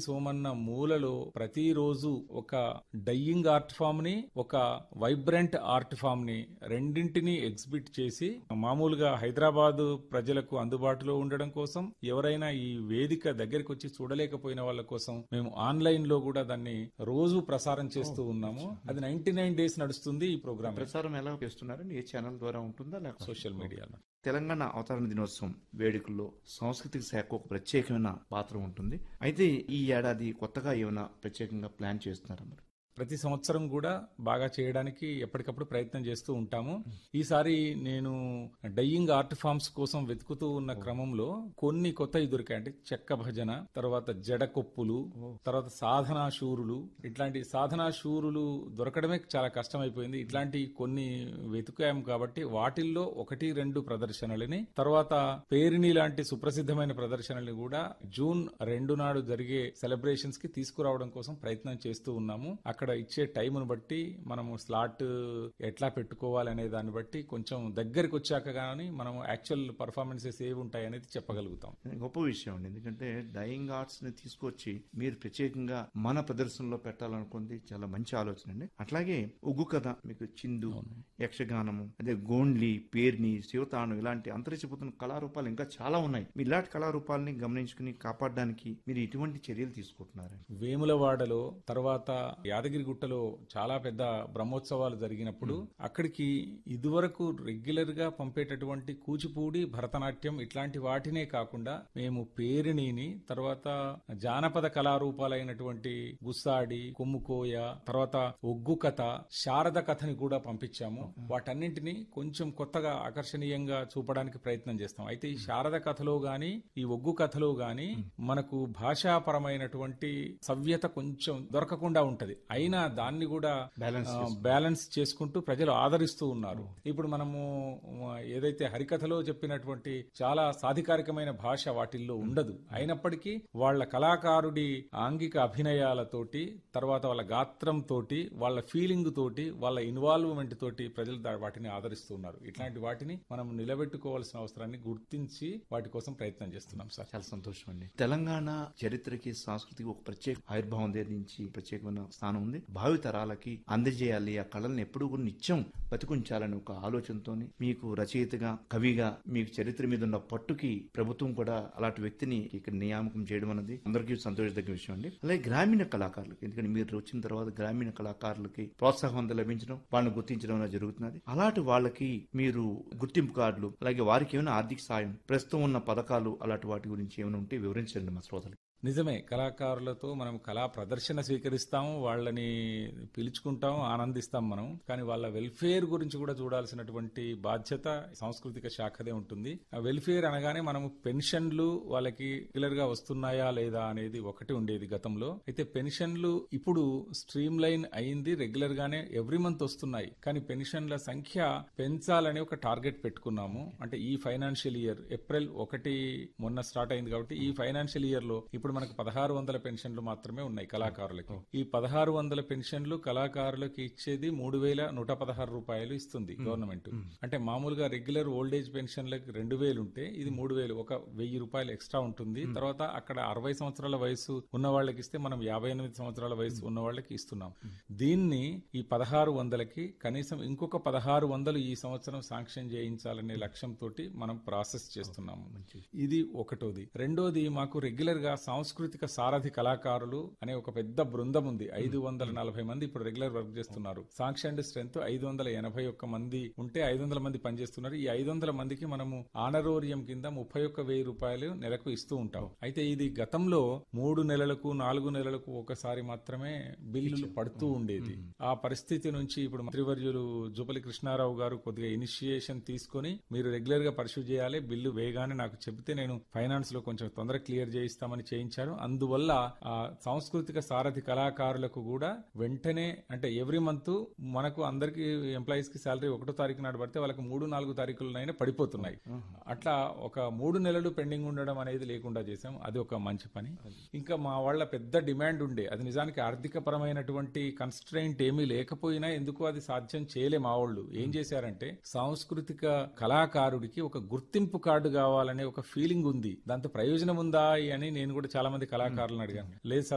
సోమన్న మూలలో ప్రతిరోజు ఒక డయ్యింగ్ ఆర్ట్ ఫామ్ ని ఒక వైబ్రెంట్ ఆర్ట్ ఫామ్ ని రెండింటిని ఎగ్జిబిట్ చేసి మామూలుగా హైదరాబాద్ ప్రజలకు అందుబాటులో ఉండడం కోసం ఎవరైనా ఈ వేదిక దగ్గరికి వచ్చి చూడలేకపోయిన వాళ్ళ కోసం మేము ఆన్లైన్ లో కూడా దాన్ని రోజు ప్రసారం చేస్తూ ఉన్నాము అది నైన్టీ నైన్ డేస్ నడుస్తుంది ఈ ప్రోగ్రామ్ ప్రసారం ఎలా చేస్తున్నారండి ఏ ఛానల్ ద్వారా ఉంటుందా లేకపోతే సోషల్ మీడియాలో తెలంగాణ అవతరణ దినోత్సవం వేడుకల్లో సాంస్కృతిక శాఖ ఒక ప్రత్యేకమైన పాత్ర ఉంటుంది అయితే ఈ ఏడాది కొత్తగా ఏమైనా ప్రత్యేకంగా ప్లాన్ చేస్తున్నారా మరి ప్రతి సంవత్సరం కూడా బాగా చేయడానికి ఎప్పటికప్పుడు ప్రయత్నం చేస్తూ ఉంటాము ఈసారి నేను డయ్యింగ్ ఆర్ట్ ఫామ్స్ కోసం వెతుకుతూ ఉన్న క్రమంలో కొన్ని కొత్తవి దొరికాయి అంటే చెక్క భజన తర్వాత జడకొప్పులు తర్వాత సాధనా శూరులు ఇట్లాంటి సాధనా శూరులు దొరకడమే చాలా కష్టమైపోయింది ఇట్లాంటి కొన్ని వెతుకాము కాబట్టి వాటిల్లో ఒకటి రెండు ప్రదర్శనలని తర్వాత పేరిణి లాంటి సుప్రసిద్ధమైన ప్రదర్శనల్ని కూడా జూన్ రెండు నాడు జరిగే సెలబ్రేషన్స్ కి తీసుకురావడం కోసం ప్రయత్నం చేస్తూ ఉన్నాము అక్కడ ఇచ్చే టైంను బట్టి మనము స్లాట్ ఎట్లా పెట్టుకోవాలి అనే దాన్ని బట్టి కొంచెం దగ్గరికి వచ్చాక కానీ మనం యాక్చువల్ పర్ఫార్మెన్సెస్ ఏవి ఉంటాయి అనేది చెప్పగలుగుతాం గొప్ప విషయం అండి ఎందుకంటే డయింగ్ ఆర్ట్స్ ని తీసుకొచ్చి మీరు ప్రత్యేకంగా మన ప్రదర్శనలో పెట్టాలనుకుంది చాలా మంచి ఆలోచన అండి అట్లాగే ఉగ్గు కథ మీకు చిందు యక్షగానము అదే గోండ్లి పేర్ని శివతాను ఇలాంటి అంతరించిపోతున్న కళారూపాలు ఇంకా చాలా ఉన్నాయి మీ ఇలాంటి కళారూపాలని గమనించుకుని కాపాడడానికి మీరు ఎటువంటి చర్యలు తీసుకుంటున్నారు వేములవాడలో తర్వాత యాదగిరిగుట్టలో చాలా పెద్ద బ్రహ్మోత్సవాలు జరిగినప్పుడు అక్కడికి ఇదివరకు రెగ్యులర్ గా పంపేటటువంటి కూచిపూడి భరతనాట్యం ఇట్లాంటి వాటినే కాకుండా మేము పేరిణిని తర్వాత జానపద కళారూపాలైనటువంటి గుస్సాడి కొమ్ముకోయ తర్వాత ఒగ్గు కథ శారద కథని కూడా పంపించాము వాటన్నింటినీ కొంచెం కొత్తగా ఆకర్షణీయంగా చూపడానికి ప్రయత్నం చేస్తాం అయితే ఈ శారద కథలో గాని ఈ ఒగ్గు కథలో గాని మనకు భాషాపరమైనటువంటి సవ్యత కొంచెం దొరకకుండా ఉంటది అయినా దాన్ని కూడా Balance ఆ, బ్యాలెన్స్ చేసుకుంటూ ప్రజలు ఆదరిస్తూ ఉన్నారు ఇప్పుడు మనము ఆ, ఏదైతే హరికథలో చెప్పినటువంటి చాలా సాధికారికమైన భాష వాటిల్లో ఉండదు అయినప్పటికీ వాళ్ళ కళాకారుడి ఆంగిక అభినయాలతోటి తర్వాత వాళ్ళ గాత్రం తోటి వాళ్ళ ఫీలింగ్ తోటి వాళ్ళ ఇన్వాల్వ్మెంట్ తోటి ప్రజలు దా- వాటిని ఆదరిస్తూ ఉన్నారు ఇట్లాంటి వాటిని మనం నిలబెట్టుకోవాల్సిన అవసరాన్ని గుర్తించి వాటి కోసం ప్రయత్నం చేస్తున్నాం సార్ చాలా సంతోషం అండి తెలంగాణ చరిత్రకి సంస్కృతికి ఒక ప్రత్యేక ఆవిర్భావం నుంచి ప్రత్యేకమైన స్థానం ఉంది భావి తరాలకి అందజేయాలి ఆ కళలను ఎప్పుడూ కూడా నిత్యం బతికుంచాలని ఒక ఆలోచనతో మీకు రచయితగా కవిగా మీకు చరిత్ర మీద ఉన్న పట్టుకి ప్రభుత్వం కూడా అలాంటి వ్యక్తిని ఇక్కడ నియామకం చేయడం అనేది అందరికీ సంతోషదగ్గ విషయం అండి అలాగే గ్రామీణ కళాకారులకి ఎందుకంటే మీరు వచ్చిన తర్వాత గ్రామీణ కళాకారులకి ప్రోత్సాహం అంతా లభించడం వాళ్ళని గుర్తించడం అనేది జరుగుతున్నది అలాంటి వాళ్ళకి మీరు గుర్తింపు కార్డులు అలాగే వారికి ఏమైనా ఆర్థిక సాయం ప్రస్తుతం ఉన్న పథకాలు అలాంటి వాటి గురించి ఏమైనా ఉంటే వివరించండి మా శ్రోతలు నిజమే కళాకారులతో మనం కళా ప్రదర్శన స్వీకరిస్తాము వాళ్ళని పిలుచుకుంటాం ఆనందిస్తాం మనం కానీ వాళ్ళ వెల్ఫేర్ గురించి కూడా చూడాల్సినటువంటి బాధ్యత సాంస్కృతిక శాఖదే ఉంటుంది ఆ వెల్ఫేర్ అనగానే మనం పెన్షన్లు వాళ్ళకి రెగ్యులర్ గా వస్తున్నాయా లేదా అనేది ఒకటి ఉండేది గతంలో అయితే పెన్షన్లు ఇప్పుడు స్ట్రీమ్ లైన్ అయింది రెగ్యులర్ గానే ఎవ్రీ మంత్ వస్తున్నాయి కానీ పెన్షన్ల సంఖ్య పెంచాలని ఒక టార్గెట్ పెట్టుకున్నాము అంటే ఈ ఫైనాన్షియల్ ఇయర్ ఏప్రిల్ ఒకటి మొన్న స్టార్ట్ అయింది కాబట్టి ఈ ఫైనాన్షియల్ ఇయర్ లో ఇప్పుడు మనకు పదహారు వందల పెన్షన్లు మాత్రమే ఉన్నాయి కళాకారులకి ఈ పదహారు వందల పెన్షన్లు కళాకారులకు ఇచ్చేది మూడు వేల నూట పదహారు రూపాయలు ఇస్తుంది గవర్నమెంట్ అంటే మామూలుగా రెగ్యులర్ ఓల్డ్ ఏజ్ పెన్షన్లకు రెండు వేలు ఉంటే ఇది మూడు వేలు ఒక వెయ్యి రూపాయలు ఎక్స్ట్రా ఉంటుంది తర్వాత అక్కడ అరవై సంవత్సరాల వయసు ఉన్న వాళ్ళకి ఇస్తే మనం యాభై ఎనిమిది సంవత్సరాల వయసు ఉన్న వాళ్ళకి ఇస్తున్నాం దీన్ని ఈ పదహారు వందలకి కనీసం ఇంకొక పదహారు వందలు ఈ సంవత్సరం శాంక్షన్ చేయించాలనే లక్ష్యంతో మనం ప్రాసెస్ చేస్తున్నాము ఇది ఒకటోది రెండోది మాకు రెగ్యులర్ గా సాంస్కృతిక సారథి కళాకారులు అనే ఒక పెద్ద బృందం ఉంది ఐదు వందల నలభై మంది ఇప్పుడు రెగ్యులర్ వర్క్ చేస్తున్నారు సాంక్షన్ స్ట్రెంత్ ఐదు వందల ఎనభై ఒక్క మంది ఉంటే ఐదు వందల మంది పనిచేస్తున్నారు ఈ ఐదు వందల మందికి మనము ఆనరోరియం కింద ముప్పై ఒక్క వెయ్యి రూపాయలు నెలకు ఇస్తూ ఉంటాం అయితే ఇది గతంలో మూడు నెలలకు నాలుగు నెలలకు ఒకసారి మాత్రమే బిల్లులు పడుతూ ఉండేది ఆ పరిస్థితి నుంచి ఇప్పుడు మంత్రివర్యులు జూపలి కృష్ణారావు గారు కొద్దిగా ఇనిషియేషన్ తీసుకొని మీరు రెగ్యులర్ గా పర్సూ చేయాలి బిల్లు వేగానే నాకు చెబితే నేను ఫైనాన్స్ లో కొంచెం తొందర క్లియర్ చేయిస్తామని చేయించారు అందువల్ల ఆ సాంస్కృతిక సారథి కళాకారులకు కూడా వెంటనే అంటే ఎవ్రీ మంత్ మనకు అందరికి ఎంప్లాయీస్ కి శాలరీ ఒకటో తారీఖు నాడు పడితే వాళ్ళకి మూడు నాలుగు తారీఖులనైనా పడిపోతున్నాయి అట్లా ఒక మూడు నెలలు పెండింగ్ ఉండడం అనేది లేకుండా చేసాం అది ఒక మంచి పని ఇంకా మా వాళ్ళ పెద్ద డిమాండ్ ఉండే అది నిజానికి ఆర్థిక పరమైనటువంటి కన్స్ట్రెయింట్ ఏమీ లేకపోయినా ఎందుకు అది సాధ్యం చేయలే మా వాళ్ళు ఏం చేశారంటే సాంస్కృతిక కళాకారుడికి ఒక గుర్తింపు కార్డు కావాలనే ఒక ఫీలింగ్ ఉంది దాంతో ప్రయోజనం ఉందా అని నేను కూడా చాలా మంది కళాకారులను అడిగాను లేదు సార్